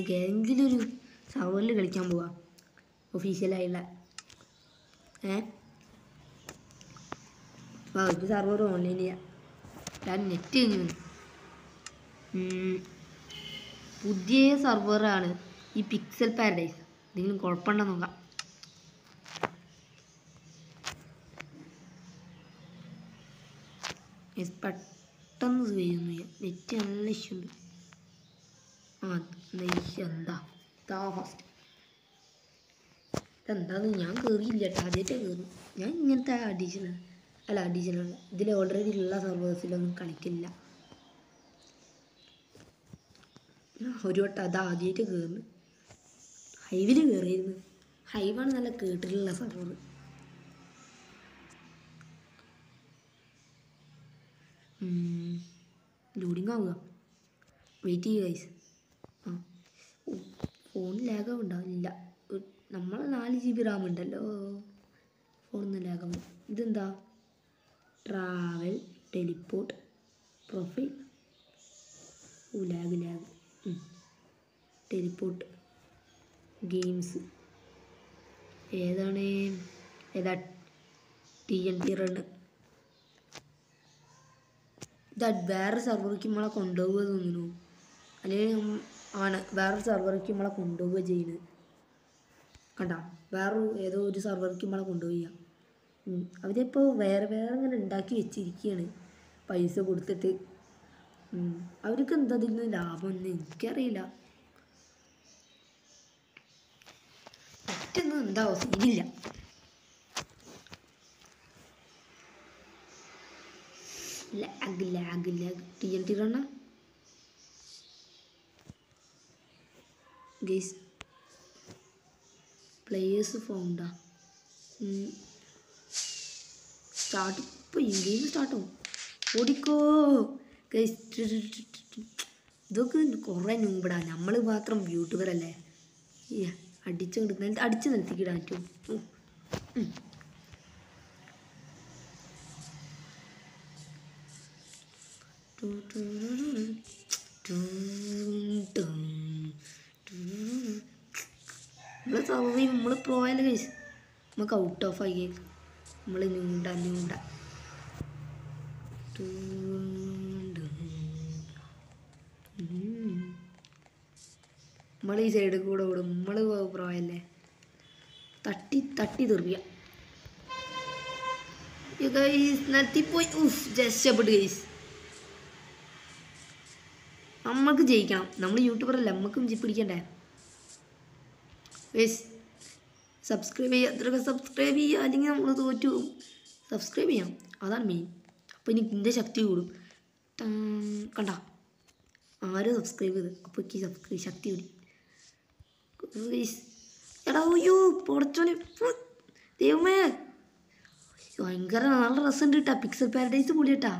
നമുക്ക് ഏതെങ്കിലും ഒരു സർവറിൽ കളിക്കാൻ പോവാ ഒഫീഷ്യലായുള്ള ഏ അപ്പോൾ ഒരു സർവർ ഓൺലൈൻ ചെയ്യാം ഞാൻ നെറ്റ് കഴിഞ്ഞു വന്നു. ഉം. പുതിയ സർവറാണ് ഈ പിക്സൽ പാരഡൈസ് എന്തെങ്കിലും കുഴപ്പമുണ്ടോ നോക്കാം Guys, പെട്ടെന്ന് ചെയ്യുന്നു നെറ്റ് നല്ല ഇഷ്യൂ ഉണ്ട് ആ എന്നാ ഇഷ്യൂ എന്താ ഇതാ ഫസ്റ്റ് ഇതെന്താന്ന് ഞാൻ കയറിയില്ല കേട്ടോ ആദ്യമായിട്ടേ കയറും ഞാൻ ഇങ്ങനത്തെ അഡീഷണൽ അല്ല അഡീഷണൽ ഇതിൽ ഓൾറെഡി ഉള്ള സർവേഴ്സിലൊന്നും കളിക്കില്ല ഞാൻ ഒരു വട്ടം അത് ആദ്യമായിട്ട് കയറുന്നു ഹൈവിൽ കയറിയിരുന്നു ഹൈവാണ് നല്ല കേട്ടിട്ടുള്ള സർവർ ലോഡിങ് ആവുക വെയിറ്റ് ചെയ്യുക ഗൈസ് ആ ഫോൺ ലാഗം ഉണ്ടാവില്ല നമ്മൾ നാല് ജി ബി റാം ഉണ്ടല്ലോ ഫോണിന്ന് ലാഗം ഇതെന്താ ട്രാവൽ ടെലിപ്പോർട്ട് പ്രൊഫൈൽ ഓ ലാഗ് ലാഗ് ടെലിപ്പോർട്ട് ഗെയിംസ് ഏതാണ് ഏതാ ടി എൻ ടി റണ്ണ് ഇത് വേറെ സെർവറിലേക്ക് നമ്മളെ കൊണ്ടുപോകുക തോന്നുന്നു അല്ലെങ്കിൽ നമ്മ- ആണ് വേറെ സെർവറിലേക്ക് നമ്മളെ കൊണ്ടുപോവുക ചെയ്യുന്നത് കണ്ട വേറെ ഏതോ ഒരു സെർവറിലേക്ക് നമ്മളെ കൊണ്ടുപോയി അവരിപ്പോൾ വേറെ വേറെ ഇങ്ങനെ ഉണ്ടാക്കി വെച്ചിരിക്കുകയാണ് പൈസ കൊടുത്തിട്ട് ഉം. അവർക്ക് എന്താ ഇതിൽ നിന്ന് ലാഭം എന്ന് എനിക്കറിയില്ല മറ്റൊന്നും എന്താ സീനില്ല lag lag lag T N T റണ്ണ ഗെയ്സ് പ്ലേയേഴ്സ് ഫൗണ്ടാ സ്റ്റാർട്ട് ഇപ്പോൾ ഗെയിം സ്റ്റാർട്ടാവും ഓടിക്കോ ഗൈസ് ഇതൊക്കെ കുറേ മുമ്പിടാ നമ്മൾ മാത്രം യൂട്യൂബർ അല്ലേ ഈ അടിച്ചു കൊടുക്കുന്ന അടിച്ചു നിർത്തിക്കിടാൻ പറ്റും ഉം. ഉം. നമ്മള് സർവൈവ് നമ്മള് പ്രോയല്ലേ കഴിച്ച് നമുക്ക് ഔട്ട് ഓഫ് ആയി നമ്മൾ നീണ്ട നീണ്ട നമ്മൾ ഈ സൈഡിൽ കൂടെ വിടും നമ്മൾ പ്രോയല്ലേ തട്ടി തട്ടി തെറിയ നിർത്തിപ്പോയി ഉഫ് രക്ഷപ്പെട്ട് ഗൈസ് നമ്മൾക്ക് ജയിക്കണം നമ്മൾ യൂട്യൂബർ അല്ല നമുക്കും ജി പിടിക്കണ്ടേ വേസ് സബ്സ്ക്രൈബ് ചെയ്യുക അത്രയൊക്കെ സബ്സ്ക്രൈബ് ചെയ്യുക അല്ലെങ്കിൽ നമ്മൾ തോറ്റു പോകും സബ്സ്ക്രൈബ് ചെയ്യാം അതാണ് മെയിൻ അപ്പോൾ എനിക്ക് ഇതിൻ്റെ ശക്തി കൂടും ടാൻ. കണ്ട ആരും സബ്സ്ക്രൈബ് ചെയ്ത് അപ്പോൾ എനിക്ക് സബ്സ്ക്രൈബ് ശക്തി കൂടി വേസ് എടാ അയ്യോ പുറച്ചോനെ ദൈവമേ ഭയങ്കര നല്ല രസമുണ്ട് കേട്ടാ പിക്സൽ പാരഡൈസ് പൊളി കേട്ടാ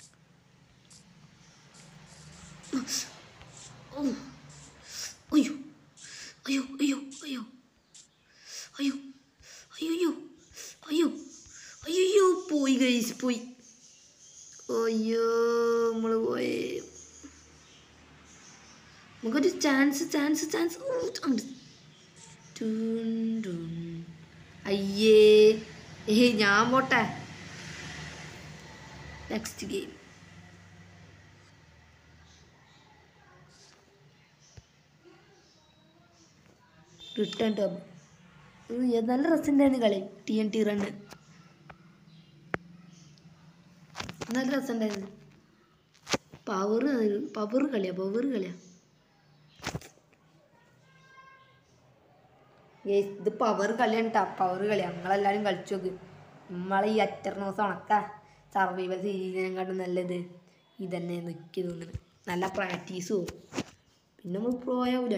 ഓ. അയ്യോ അയ്യോ അയ്യോ അയ്യോ അയ്യോ അയ്യോ അയ്യോ അയ്യോ പോയി ഗൈസ് പോയി അയ്യോ നമ്മള് പോയി നമുക്കൊരു ചാൻസ് ചാൻസ് ചാൻസ് അയ്യേ ഏയ് ഞാൻ പോട്ടെ നെക്സ്റ്റ് ഗെയിം റിട്ടേൺ ടബ് നല്ല രസമുണ്ടായിരുന്നു കളി ടി എൻ ടി റണ്ണ് നല്ല രസമുണ്ടായിരുന്നു പവർ പവർ കളിയാ പവർ കളിയാ Guys, ഇത് പവർ കളിയാണ് കേട്ടോ പവർ കളിയാ നമ്മളെല്ലാവരും കളിച്ചു നോക്ക് നമ്മളെ ഈ അറ്റർനോസ് ഉണക്ക സർവൈവൽ സീരീസിനെക്കാട്ടും നല്ലത് ഇതന്നെ നിൽക്കി തോന്നുന്നത് നല്ല പ്രാക്ടീസും പിന്നെ നമ്മൾ പോയാവൂലേ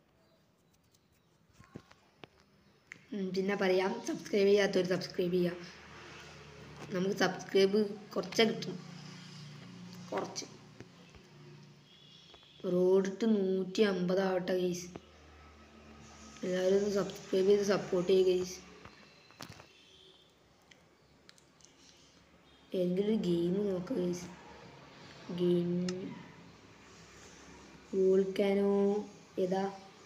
ഉം, പിന്നെ പറയാം സബ്സ്ക്രൈബ് ചെയ്യാത്തവർ സബ്സ്ക്രൈബ് ചെയ്യാം നമുക്ക് സബ്സ്ക്രൈബ് കുറച്ചേ കിട്ടും കുറച്ച് റോഡ് ടു നൂറ്റി അമ്പതാവട്ടെ ഗൈസ് എല്ലാവരും ഒന്ന് സബ്സ്ക്രൈബ് ചെയ്ത് സപ്പോർട്ട് ചെയ്യുക ഗൈസ് ഏതെങ്കിലും ഒരു ഗെയിം നോക്കുക ഗൈസ് ഗെയിം വോൾക്കാനോ ഏതാ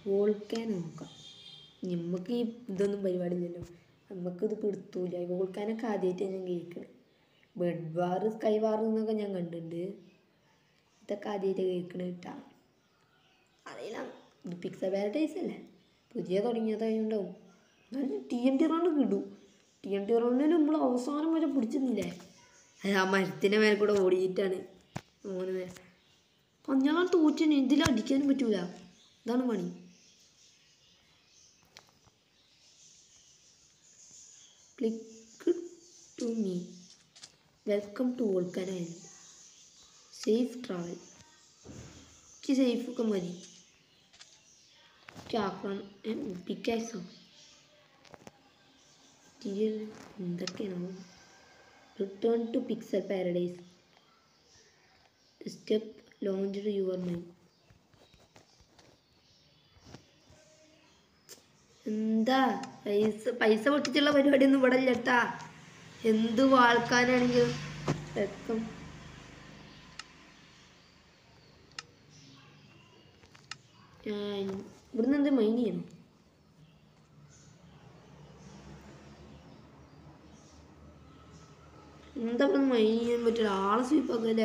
വോൾക്കാൻ നോക്കാം നമുക്ക് ഈ ഇതൊന്നും പരിപാടിയില്ലല്ലോ നമുക്കിത് പിടുത്തൂല വോൾക്കാനൊക്കെ ആദ്യമായിട്ട് ഞാൻ കേൾക്കണേ ബെഡ് വാർ സ്കൈ വാർ എന്നൊക്കെ ഞാൻ കണ്ടിട്ടുണ്ട് ഇതൊക്കെ ആദ്യമായിട്ട് കേൾക്കണ കിട്ടാ അറിയില്ല ഇത് പിക്സൽ പാരഡൈസ് അല്ലേ പുതിയ തുടങ്ങിയതായതുകൊണ്ടാവും എന്നാലും ടി എൻ ടി റൗണ്ട് കിട്ടും ടി എൻ ടി റൗണ്ടിൽ നമ്മൾ അവസാനം വരെ പിടിച്ചിരുന്നില്ലേ അത് ആ മരത്തിൻ്റെ മേലെ കൂടെ ഓടിയിട്ടാണ് മോനെ നേരെ കഞ്ഞാളാൻ തോറ്റിന് ഇതിൽ അടിക്കാനും പറ്റൂല ഇതാണ് പണി click to me welcome to volcano island safe travel എനിക്ക് സേഫൊക്കെ മതി ആക്രമണം പിക്കാക്സോ മെറ്റീരിയൽ എന്തൊക്കെയാണോ return to pixel paradise step launch your mind എന്താ പൈസ പൈസ പൊട്ടിച്ചുള്ള പരിപാടിയൊന്നും ഇവിടെ ഇല്ല കേട്ടാ എന്ത് വാൾക്കാനാണെങ്കിലും രക്തം ഞാൻ ഇവിടുന്ന് എന്ത് മൈൻ ചെയ്യണം എന്താ ഇവിടെ മൈൻ ചെയ്യാൻ പറ്റില്ല ആളെ സ്വീപ്പാക്കല്ലേ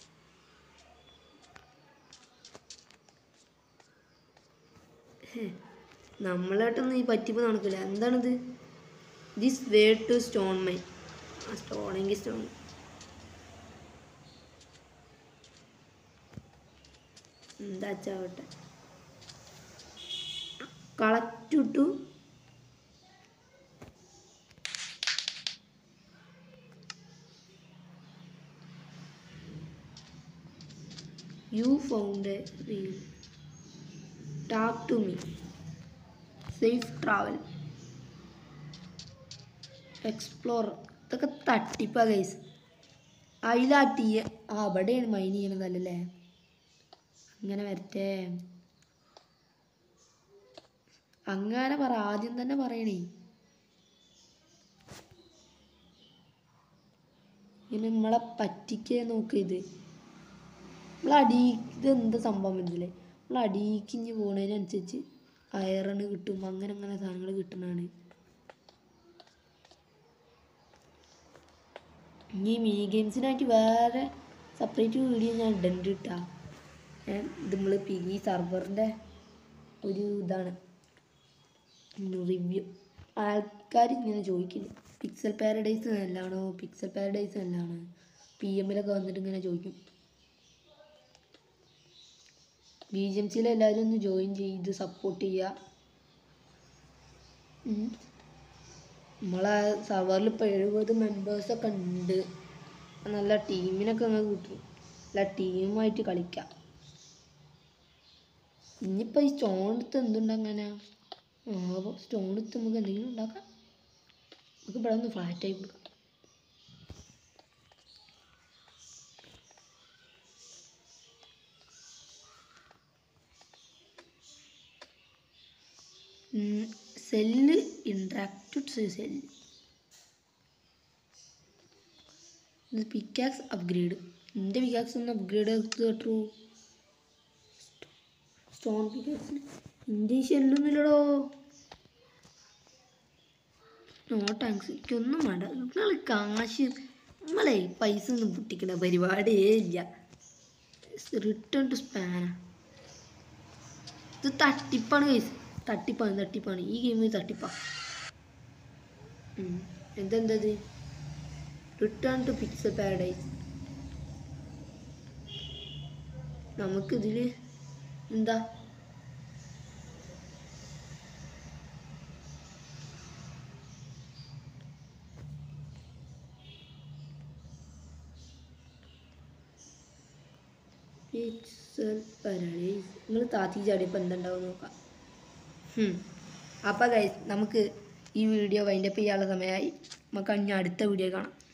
നമ്മളായിട്ടൊന്നും ഈ പറ്റിപ്പ് നടക്കില്ല എന്താണിത് this way to stone mine ആ സ്റ്റോണെങ്കിൽ സ്റ്റോൺ എന്താ ചാവട്ടെ collect to you found a reel talk to me safe travel explore ഇതൊക്കെ തട്ടിപ്പാ ഗൈസ് അതിലാ ടീ അവിടെയാണ് മൈൻ ചെയ്യണതല്ലേ അങ്ങനെ വരട്ടെ അങ്ങനെ പറ ആദ്യം തന്നെ പറയണേ ഇങ്ങനെ നമ്മളെ പറ്റിക്കേ നോക്ക് ഇത് നമ്മൾ അടി ഇത് എന്താ സംഭവം ഇതില്ലേ നമ്മൾ അടിക്കിഞ്ഞ് പോണതിനനുസരിച്ച് അയറണ് കിട്ടും അങ്ങനെ അങ്ങനെ സാധനങ്ങൾ കിട്ടുന്നതാണ് ഇനി മിനി ഗെയിംസിനായിട്ട് വേറെ സെപ്പറേറ്റ് വീഡിയോ ഞാൻ ഇടണ്ട് കിട്ടാ ഇത് നമ്മൾ ഈ സർവറിൻ്റെ ഒരു ഇതാണ് റിവ്യൂ ആൾക്കാർ ഇങ്ങനെ ചോദിക്കില്ല പിക്സൽ പാരഡൈസ് നല്ലതാണോ പിക്സൽ പാരഡൈസ് നല്ലതാണ് പി എമ്മിലൊക്കെ വന്നിട്ട് ഇങ്ങനെ ചോദിക്കും ബി ജി എം സിയിൽ എല്ലാവരും ഒന്ന് ജോയിൻ ചെയ്ത് സപ്പോർട്ട് ചെയ്യുക ഉം. നമ്മളെ സർവറിൽ ഇപ്പോൾ എഴുപത് മെമ്പേഴ്സൊക്കെ ഉണ്ട് നല്ല ടീമിനൊക്കെ അങ്ങ് കിട്ടും നല്ല ടീമായിട്ട് കളിക്കാം ഇനിയിപ്പോൾ ഈ സ്റ്റോൺ എടുത്ത് എന്തുണ്ടങ്ങനെ ആ സ്റ്റോൺ എടുത്ത് നമുക്ക് എന്തെങ്കിലും ഉണ്ടാക്കാം നമുക്ക് ഇവിടെ ഒന്ന് ഫ്ലാറ്റായി കൊടുക്കാം സെല്ല് ഇൻട്രാക്റ്റഡ് സെല്ല് ഇത് പിക്കാക്സ് അപ്ഗ്രേഡ് എൻ്റെ പിക്കാക്സ് ഒന്ന് അപ്ഗ്രേഡ് കേട്ടു സ്റ്റോൺ പിക്കാക്സിന് എൻ്റെ ഷെല്ലൊന്നുമില്ലടോ നോ താങ്ക്സ് എനിക്കൊന്നും വേണ്ട നിങ്ങൾ കാശ് നമ്മളെ പൈസ ഒന്നും പൊട്ടിക്കണ പരിപാടിയേ ഇല്ല റിട്ടേൺ ടു സ്പാന ഇത് തട്ടിപ്പാണ് കേസ് തട്ടിപ്പാണ് തട്ടിപ്പാണ് ഈ ഗെയിം തട്ടിപ്പാ ഉം. എന്തെന്തത് റിട്ടേൺ ടു പിക്സൽ പാരഡൈസ് നമുക്കിതിൽ എന്താ പിക്സൽ പാരഡൈസ് നിങ്ങൾ താത്തി ചാടിയപ്പോൾ എന്തുണ്ടാവും നോക്കാം അപ്പോൾ ഗൈസ് നമുക്ക് ഈ വീഡിയോ വൈൻഡപ്പ് ചെയ്യാനുള്ള സമയമായി നമുക്ക് ഇനി അടുത്ത വീഡിയോ കാണാം